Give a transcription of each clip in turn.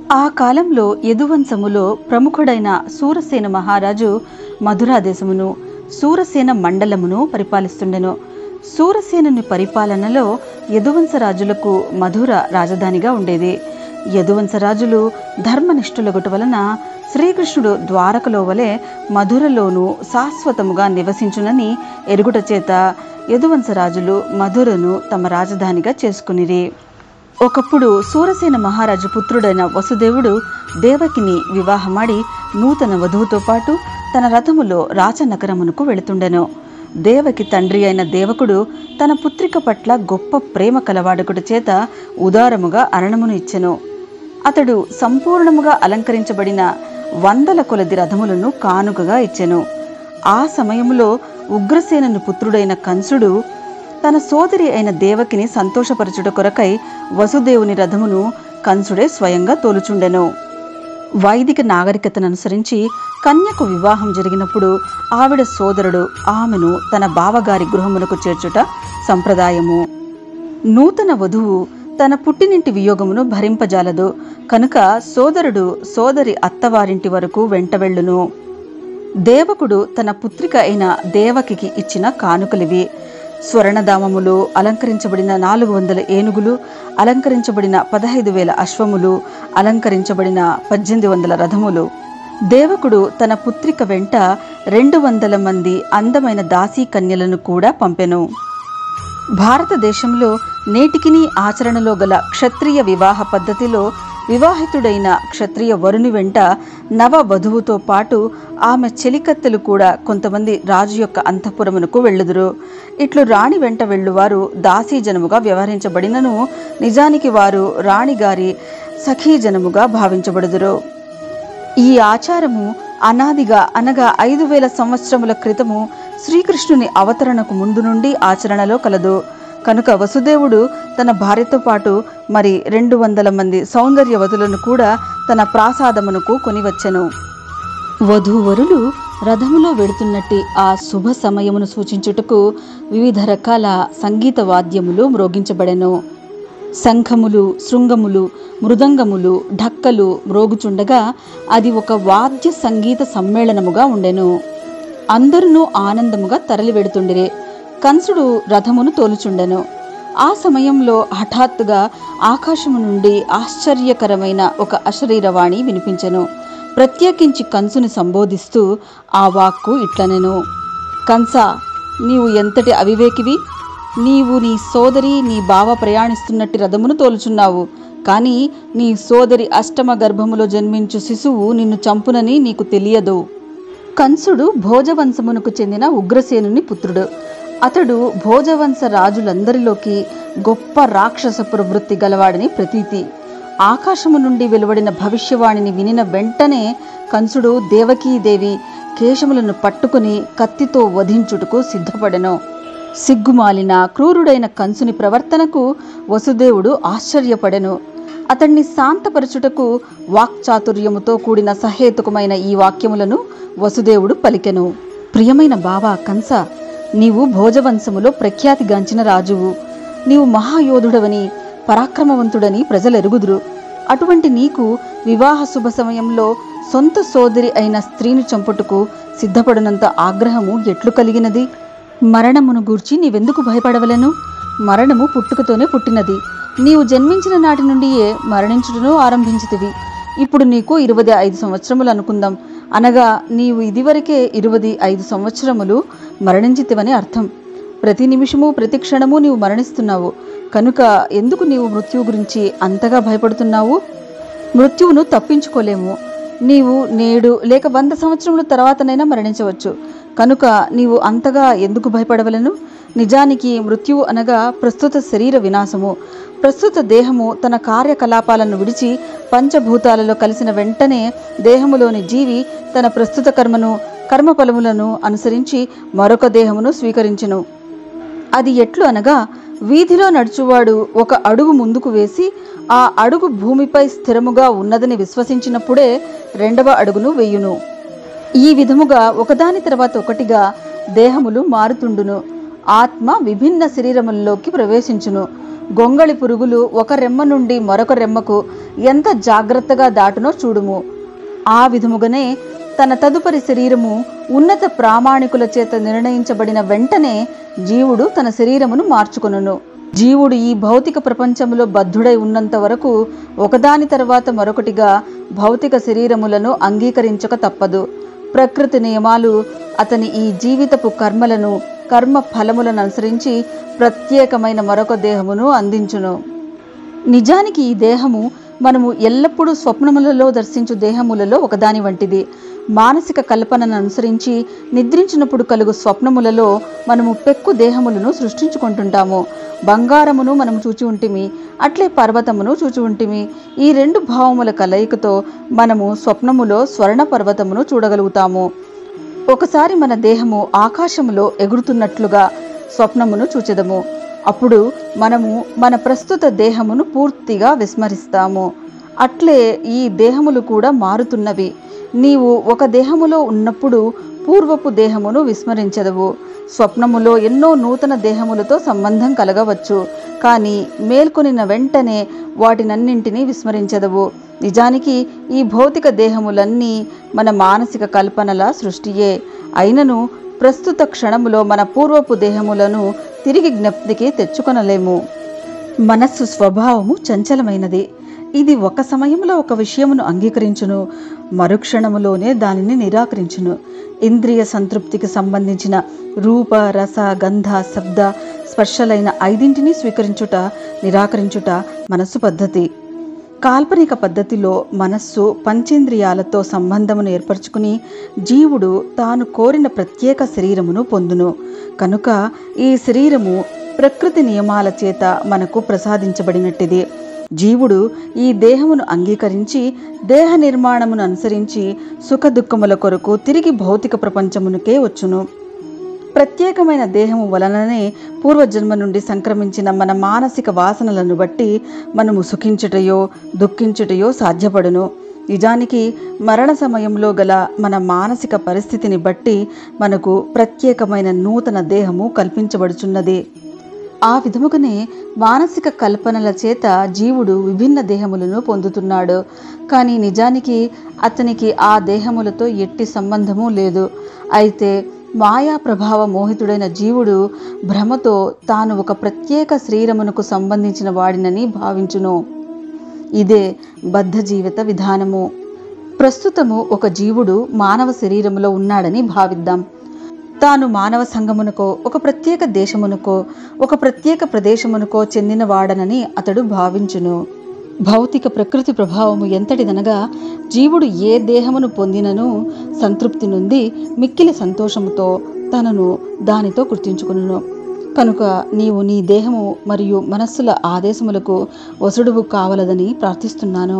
ఆ కాలంలో యదువంశములో ప్రముఖుడైన సూరసేన మహారాజు మధురా దేశమును సూరసేన మండలమును పరిపాలిస్తుండెను సూరసేనుని పరిపాలనలో యదువంశ రాజులకు మధుర రాజధానిగా ఉండేది యదువంశ రాజులు ధర్మనిష్ఠులగుట వలన శ్రీకృష్ణుడు ద్వారకలో వలె మధురలోను శాశ్వతముగా నివసించునని ఎరుగుట చేత యదువంశ రాజులు మధురను తమ రాజధానిగా చేసుకునిరి ఒకప్పుడు సూరసేన మహారాజు పుత్రుడైన వసుదేవుడు దేవకిని వివాహమాడి నూతన వధువుతో పాటు తన రథములో రాచనగరమునకు వెళుతుండెను దేవకి తండ్రి అయిన దేవకుడు తన పుత్రిక పట్ల గొప్ప ప్రేమ కలవాడకుడి చేత ఉదారముగా అరణమును ఇచ్చెను అతడు సంపూర్ణముగా అలంకరించబడిన వందల కొలది రథములను కానుకగా ఇచ్చెను ఆ సమయంలో ఉగ్రసేనుని పుత్రుడైన కంసుడు తన సోదరి అయిన దేవకిని సంతోషపరచుట కొరకై వసుదేవుని రథమును కంసుడే స్వయంగా తోలుచుండెను వైదిక నాగరికతను అనుసరించి కన్యకు వివాహం జరిగినప్పుడు ఆవిడ సోదరుడు ఆమెను తన బావగారి గృహమునకు చేర్చుట సంప్రదాయము నూతన వధువు తన పుట్టినింటి వియోగమును భరింపజాలదు కనుక సోదరుడు సోదరి అత్తవారింటి వరకు వెంట వెళ్ళును దేవకుడు తన పుత్రిక అయిన దేవకికి ఇచ్చిన కానుకలివి స్వర్ణధామములు అలంకరించబడిన నాలుగు వందల ఏనుగులు అలంకరించబడిన పదహైదు వేల అశ్వములు అలంకరించబడిన పద్దెనిమిది వందల రథములు దేవకుడు తన పుత్రిక వెంట రెండు వందల మంది అందమైన దాసీ కన్యలను కూడా పంపెను భారతదేశంలో నేటికిని ఆచరణలో గల క్షత్రియ వివాహ పద్ధతిలో వివాహితుడైన క్షత్రియ వరుని వెంట నవ వధువుతో పాటు ఆమె చెలికత్తెలు కూడా కొంతమంది రాజు యొక్క అంతఃపురమునకు వెళ్ళుదురు ఇట్లు రాణి వెంట వెళ్ళువారు దాసీజనముగా వ్యవహరించబడినను నిజానికి వారు రాణిగారి సఖీజనముగా భావించబడుదురు ఈ ఆచారము అనాదిగా అనగా ఐదు వేల సంవత్సరముల క్రితము శ్రీకృష్ణుని అవతరణకు ముందు నుండి ఆచరణలో కలదు కనుక వసుదేవుడు తన భార్యతో పాటు మరి రెండు వందల మంది సౌందర్యవతులను కూడా తన ప్రాసాదమునకు కొనివచ్చెను వధూవరులు రథములో వెడుతున్నట్టి ఆ శుభ సమయమును సూచించుటకు వివిధ రకాల సంగీత వాద్యములు మ్రోగించబడెను శంఖములు శృంగములు మృదంగములు ఢక్కలు మ్రోగుచుండగా అది ఒక వాద్య సంగీత సమ్మేళనముగా ఉండెను అందరునూ ఆనందముగా తరలి వెడుతుండిరే కంసుడు రథమును తోలుచుండెను ఆ సమయంలో హఠాత్తుగా ఆకాశము నుండి ఆశ్చర్యకరమైన ఒక అశరీరవాణి వినిపించెను ప్రత్యేకించి కంసుని సంబోధిస్తూ ఆ వాక్కు ఇట్లనెను కంస నీవు ఎంతటి అవివేకివి నీవు నీ సోదరి నీ బావ ప్రయాణిస్తున్నట్టి రథమును తోలుచున్నావు కానీ నీ సోదరి అష్టమ గర్భములో జన్మించు శిశువు నిన్ను చంపునని నీకు తెలియదు కంసుడు భోజవంశమునకు చెందిన ఉగ్రసేనుని పుత్రుడు అతడు భోజవంశ రాజులందరిలోకి గొప్ప రాక్షస ప్రవృత్తి గలవాడని ప్రతీతి ఆకాశము నుండి వెలువడిన భవిష్యవాణిని వినిన వెంటనే కంసుడు దేవకీదేవి కేశములను పట్టుకుని కత్తితో వధించుటకు సిద్ధపడెను సిగ్గుమాలిన క్రూరుడైన కంసుని ప్రవర్తనకు వసుదేవుడు ఆశ్చర్యపడెను అతన్ని శాంతపరచుటకు వాక్చాతుర్యముతో కూడిన సహేతుకమైన ఈ వాక్యములను వసుదేవుడు పలికెను ప్రియమైన బావా కంస నీవు భోజవంశములో ప్రఖ్యాతిగాంచిన రాజువు నీవు మహాయోధుడవని పరాక్రమవంతుడని ప్రజలెరుగుదురు అటువంటి నీకు వివాహ శుభ సమయంలో సొంత సోదరి అయిన స్త్రీని చంపుటకు సిద్ధపడినంత ఆగ్రహము ఎట్లు కలిగినది మరణమును గూర్చి నీవెందుకు భయపడవలను మరణము పుట్టుకతోనే పుట్టినది నీవు జన్మించిన నాటి నుండియే మరణించుటను ఆరంభించితివి ఇప్పుడు నీకు ఇరవై ఐదు సంవత్సరములు అనుకుందాం అనగా నీవు ఇదివరకే ఇరవై ఐదు సంవత్సరములు మరణించితివని అర్థం ప్రతి నిమిషము ప్రతి క్షణము నీవు మరణిస్తున్నావు కనుక ఎందుకు నీవు మృత్యువు గురించి అంతగా భయపడుతున్నావు మృత్యువును తప్పించుకోలేము నీవు నేడు లేక వంద సంవత్సరముల తర్వాతనైనా మరణించవచ్చు కనుక నీవు అంతగా ఎందుకు భయపడవలను నిజానికి మృత్యువు అనగా ప్రస్తుత శరీర వినాశము ప్రస్తుత దేహము తన కార్యకలాపాలను విడిచి పంచభూతాలలో కలిసిన వెంటనే దేహములోని జీవి తన ప్రస్తుత కర్మను కర్మఫలములను అనుసరించి మరొక దేహమును స్వీకరించును అది ఎట్లు అనగా వీధిలో నడుచువాడు ఒక అడుగు ముందుకు వేసి ఆ అడుగు భూమిపై స్థిరముగా ఉన్నదని విశ్వసించినప్పుడే రెండవ అడుగును వెయ్యును ఈ విధముగా ఒకదాని తర్వాత ఒకటిగా దేహములు మారుతుండును ఆత్మ విభిన్న శరీరముల్లోకి ప్రవేశించును గొంగళి పురుగులు ఒక రెమ్మ నుండి మరొక రెమ్మకు ఎంత జాగ్రత్తగా దాటునో చూడుము ఆ విధముగానే తన తదుపరి శరీరము ఉన్నత ప్రామాణికుల చేత నిర్ణయించబడిన వెంటనే జీవుడు తన శరీరమును మార్చుకొనును జీవుడు ఈ భౌతిక ప్రపంచంలో బద్ధుడై ఉన్నంత వరకు ఒకదాని తర్వాత మరొకటిగా భౌతిక శరీరములను అంగీకరించక తప్పదు ప్రకృతి నియమాలు అతని ఈ జీవితపు కర్మలను కర్మ ఫలములను అనుసరించి ప్రత్యేకమైన మరొక దేహమును అందించును నిజానికి ఈ దేహము మనము ఎల్లప్పుడూ స్వప్నములలో దర్శించు దేహములలో ఒకదాని వంటిది మానసిక కల్పనను అనుసరించి నిద్రించినప్పుడు కలుగు స్వప్నములలో మనము పెక్కు దేహములను సృష్టించుకుంటుంటాము బంగారమును మనము చూచి ఉంటిమి అట్లే పర్వతమును చూచి ఉంటిమి ఈ రెండు భావముల కలయికతో మనము స్వప్నములో స్వర్ణ పర్వతమును చూడగలుగుతాము ఒకసారి మన దేహము ఆకాశములో ఎగురుతున్నట్లుగా స్వప్నమును చూచెదము అప్పుడు మనము మన ప్రస్తుత దేహమును పూర్తిగా విస్మరిస్తాము అట్లే ఈ దేహములు కూడా మారుతున్నవి నీవు ఒక దేహములో ఉన్నప్పుడు పూర్వపు దేహమును విస్మరించదవు స్వప్నములో ఎన్నో నూతన దేహములతో సంబంధం కలగవచ్చు కానీ మేల్కొనిన వెంటనే వాటినన్నింటినీ విస్మరించదవు నిజానికి ఈ భౌతిక దేహములన్నీ మన మానసిక కల్పనల సృష్టియే అయినను ప్రస్తుత క్షణములో మన పూర్వపు దేహములను తిరిగి జ్ఞప్తికి తెచ్చుకొనలేము మనస్సు స్వభావము చంచలమైనది ఇది ఒక సమయంలో ఒక విషయమును అంగీకరించును మరుక్షణములోనే దానిని నిరాకరించును ఇంద్రియ సంతృప్తికి సంబంధించిన రూప రస గంధ శబ్ద స్పర్శలైన ఐదింటిని స్వీకరించుట నిరాకరించుట మనస్సు పద్ధతి కాల్పనిక పద్ధతిలో మనస్సు పంచేంద్రియాలతో సంబంధమును ఏర్పరచుకుని జీవుడు తాను కోరిన ప్రత్యేక శరీరమును పొందును కనుక ఈ శరీరము ప్రకృతి నియమాల చేత మనకు ప్రసాదించబడినట్టిది జీవుడు ఈ దేహమును అంగీకరించి దేహ నిర్మాణమును అనుసరించి సుఖదుఖముల కొరకు తిరిగి భౌతిక ప్రపంచమునకే వచ్చును ప్రత్యేకమైన దేహము వలననే పూర్వజన్మ నుండి సంక్రమించిన మన మానసిక వాసనలను బట్టి మనము సుఖించుటయో దుఃఖించుటయో సాధ్యపడును నిజానికి మరణ సమయంలో గల మన మానసిక పరిస్థితిని బట్టి మనకు ప్రత్యేకమైన నూతన దేహము కల్పించబడుచున్నది ఆ విధముగానే మానసిక కల్పనల చేత జీవుడు విభిన్న దేహములను పొందుతున్నాడు కానీ నిజానికి అతనికి ఆ దేహములతో ఎట్టి సంబంధము లేదు అయితే మాయా ప్రభావ మోహితుడైన జీవుడు భ్రమతో తాను ఒక ప్రత్యేక శరీరమునకు సంబంధించిన వాడినని భావించును ఇదే బద్ధ జీవిత విధానము ప్రస్తుతము ఒక జీవుడు మానవ శరీరములో ఉన్నాడని భావిద్దాం తాను మానవ సంఘమునకో ఒక ప్రత్యేక దేశమునకో ఒక ప్రత్యేక ప్రదేశమునకో చెందినవాడనని అతడు భావించును భౌతిక ప్రకృతి ప్రభావము ఎంతటిదనగా జీవుడు ఏ దేహమును పొందినను సంతృప్తి నుండి మిక్కిలి సంతోషముతో తనను దానితో గుర్తించుకును కనుక నీవు నీ దేహము మరియు మనస్సుల ఆదేశములకు వసుడువు కావలదని ప్రార్థిస్తున్నాను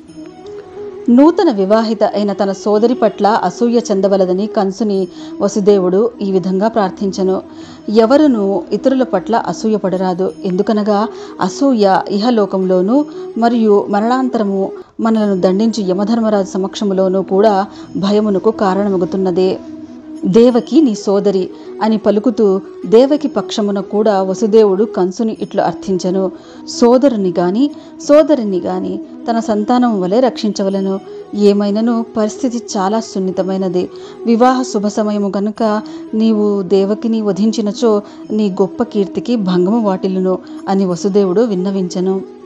నూతన వివాహిత అయిన తన సోదరి పట్ల అసూయ చెందవలదని కంసుని వసుదేవుడు ఈ విధంగా ప్రార్థించను ఎవరును ఇతరుల పట్ల అసూయపడరాదు ఎందుకనగా అసూయ ఇహలోకంలోనూ మరియు మరణాంతరము మనలను దండించి యమధర్మరాజు సమక్షములోనూ కూడా భయమునకు కారణమగుతున్నదే దేవకి నీ సోదరి అని పలుకుతూ దేవకి పక్షమున కూడా వసుదేవుడు కంసుని ఇట్లు అర్థించను సోదరుని గాని సోదరిని గాని తన సంతానం వలె రక్షించవలను ఏమైనను పరిస్థితి చాలా సున్నితమైనది వివాహ శుభ సమయము గనుక నీవు దేవకిని వధించినచో నీ గొప్ప కీర్తికి భంగము వాటిల్లును అని వసుదేవుడు విన్నవించను